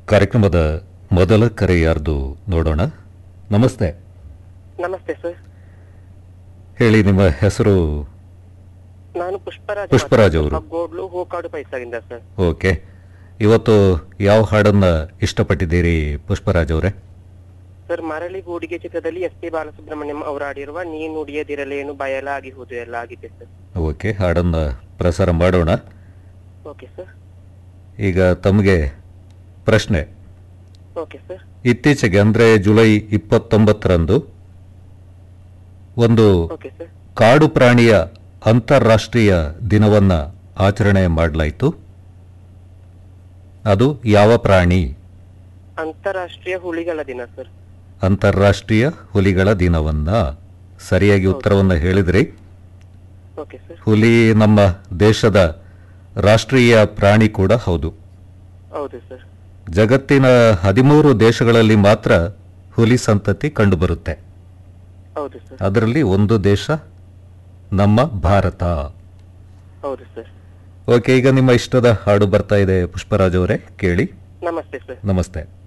ಕಾರ್ಯಕ್ರಮದ ಮೊದಲ ಕರೆ ಯಾರ್ದು ನೋಡೋಣ ನಮಸ್ತೆ ನಮಸ್ತೆ ಸರ್ ಹೇಳಿ ನಿಮ್ಮ ಹೆಸರು ನಾನು ಪುಷ್ಪರಾಜ್ ಪುಷ್ಪರಾಜ್ ಅವರು. ಗೋಡ್ಲು ಹೂಕಾಡು ಪೈಸಾಗಿಂದ ಸರ್ ಓಕೆ ಇವತ್ತು ಯಾವ ಹಾಡನ್ನ ಇಷ್ಟಪಟ್ಟಿದ್ದೀರಿ ಪುಷ್ಪರಾಜ್ ಅವರೇ ಸರ್ ಮರಳಿ ಗೂಡಿಗೆ ಚಿತ್ರದಲ್ಲಿ ಎಸ್ ಪಿ ಬಾಲಸುಬ್ರಹ್ಮಣ್ಯಂ ಅವರು ಆಡಿರುವ ನೀ ನುಡಿಯದಿರಲೇನು ಬಯಲಾಗಿ ಹೋದು ಎಲ್ಲ ಆಗಿದೆ ಸರ್ ಓಕೆ ಹಾಡನ್ನ ಪ್ರಸಾರ ಮಾಡೋಣ ಓಕೆ ಸರ್ ಈಗ ತಮಗೆ ಪ್ರಶ್ನೆ ಓಕೆ ಸರ್ ಇತ್ತೀಚೆಗೆ ಅಂದರೆ ಜುಲೈ ಇಪ್ಪತ್ತೊಂಬತ್ತರಂದು ಒಂದು ಓಕೆ ಸರ್ ಕಾಡು ಪ್ರಾಣಿಯ ಅಂತಾರಾಷ್ಟ್ರೀಯ ದಿನವನ್ನ ಆಚರಣೆ ಮಾಡಲಾಯಿತು ಅದು ಯಾವ ಪ್ರಾಣಿ ಅಂತಾರಾಷ್ಟ್ರೀಯ ಹುಲಿಗಳ ದಿನ ಸರ್ ಅಂತಾರಾಷ್ಟ್ರೀಯ ಹುಲಿಗಳ ದಿನವನ್ನ ಸರಿಯಾಗಿ ಉತ್ತರವನ್ನು ಹೇಳಿದ್ರಿ ಓಕೆ ಸರ್ ಹುಲಿ ನಮ್ಮ ದೇಶದ ರಾಷ್ಟ್ರೀಯ ಪ್ರಾಣಿ ಕೂಡ ಹೌದು ಹೌದು ಸರ್ ಜಗತ್ತಿನ ಹದಿಮೂರು ದೇಶಗಳಲ್ಲಿ ಮಾತ್ರ ಹುಲಿ ಸಂತತಿ ಕಂಡುಬರುತ್ತೆ ಹೌದು ಸರ್ ಅದರಲ್ಲಿ ಒಂದು ದೇಶ ನಮ್ಮ ಭಾರತ ಹೌದು ಸರ್ ಓಕೆ ಈಗ ನಿಮ್ಮ ಇಷ್ಟದ ಹಾಡು ಬರ್ತಾ ಇದೆ ಪುಷ್ಪರಾಜ್ ಅವರೇ ಕೇಳಿ ನಮಸ್ತೆ ಸರ್ ನಮಸ್ತೆ